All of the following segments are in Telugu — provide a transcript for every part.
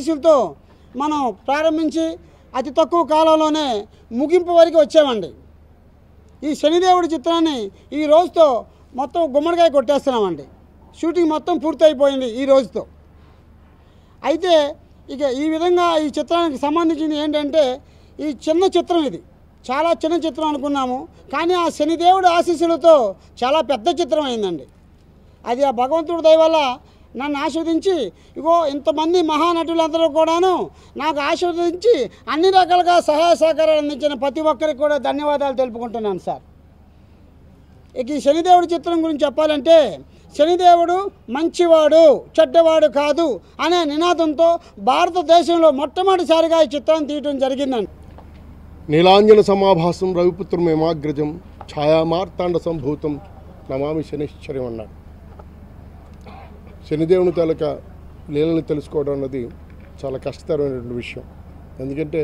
ఆశీస్సులతో మనం ప్రారంభించి అతి తక్కువ కాలంలోనే ముగింపు వరకు వచ్చామండి ఈ శనిదేవుడి చిత్రాన్ని ఈ రోజుతో మొత్తం గుమ్మడికాయ కొట్టేస్తున్నామండి షూటింగ్ మొత్తం పూర్తయిపోయింది ఈ రోజుతో అయితే ఇక ఈ విధంగా ఈ చిత్రానికి సంబంధించింది ఏంటంటే ఈ చిన్న చిత్రం ఇది చాలా చిన్న చిత్రం అనుకున్నాము కానీ ఆ శనిదేవుడి ఆశీస్సులతో చాలా పెద్ద చిత్రం అయిందండి అది ఆ భగవంతుడి దయ వల్ల నన్ను ఆస్వాదించి ఇగో ఇంతమంది మహానటులందరూ కూడాను నాకు ఆస్వాదించి అన్ని రకాలుగా సహాయ సహకారాలు అందించిన ప్రతి ఒక్కరికి కూడా ధన్యవాదాలు తెలుపుకుంటున్నాను సార్ ఇక ఈ శనిదేవుడి చిత్రం గురించి చెప్పాలంటే శనిదేవుడు మంచివాడు చెడ్డవాడు కాదు అనే నినాదంతో భారతదేశంలో మొట్టమొదటిసారిగా ఈ చిత్రాన్ని తీయటం జరిగిందండి నీలాంజన సమాభాసం రవిపుత్రమేమాగ్రజం ఛాయామార్తాండ సంభూతం నమామి శనిశ్చర్యం అన్నాడు శనిదేవుని తాలూక లీలని తెలుసుకోవడం అన్నది చాలా కష్టతరమైనటువంటి విషయం ఎందుకంటే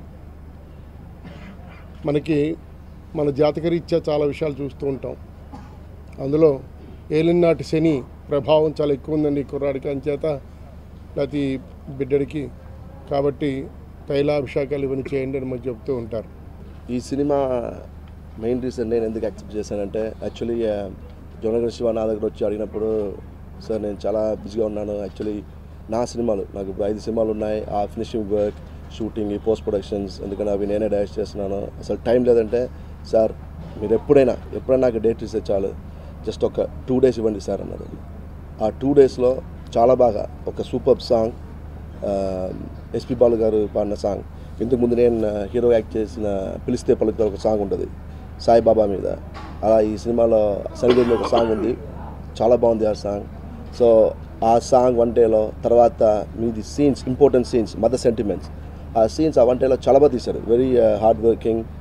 మనకి మన జాతకరీత్యా చాలా విషయాలు చూస్తూ ఉంటాం అందులో ఏలినాటి శని ప్రభావం చాలా ఎక్కువ ఉందండి ఈ కుర్రాడికి అంచేత ప్రతి బిడ్డడికి కాబట్టి తైలాభిషేకాలు ఇవన్నీ చేయండి అని మనకు చెప్తూ ఉంటారు ఈ సినిమా మెయిన్ రీజన్ నేను ఎందుకు యాక్సెప్ట్ చేశానంటే యాక్చువల్లీ జోనగర్ శివ నా దగ్గర వచ్చి అడిగినప్పుడు సార్ నేను చాలా బిజీగా ఉన్నాను యాక్చువల్లీ నా సినిమాలు నాకు ఇప్పుడు ఐదు సినిమాలు ఉన్నాయి ఆ finishing work shooting post productions ఎందుకంటే అవి నేనే డైరెక్ట్ చేస్తున్నాను అసలు టైం లేదంటే సార్ మీరు ఎప్పుడైనా ఎప్పుడైనా నాకు డేట్ ఇస్తే చాలు జస్ట్ ఒక టూ డేస్ ఇవ్వండి సార్ అన్నారు ఆ టూ డేస్లో చాలా బాగా ఒక సూపర్ సాంగ్ ఎస్పి బాలు గారు పాడిన సాంగ్ ఇంతకు ముందు నేను హీరో యాక్ట్ చేసిన పిలిస్తే పలుకుతా ఒక సాంగ్ ఉంటుంది సాయిబాబా మీద అలా ఈ సినిమాలో సరిదేవిలో ఒక సాంగ్ ఉంది చాలా బాగుంది ఆ సాంగ్ సో ఆ సాంగ్ వన్ డేలో తర్వాత మీది scenes important scenes mother sentiments ఆ సీన్స్ ఆ వన్ డేలో చాలా బాగా తీశారు వెరీ హార్డ్ వర్కింగ్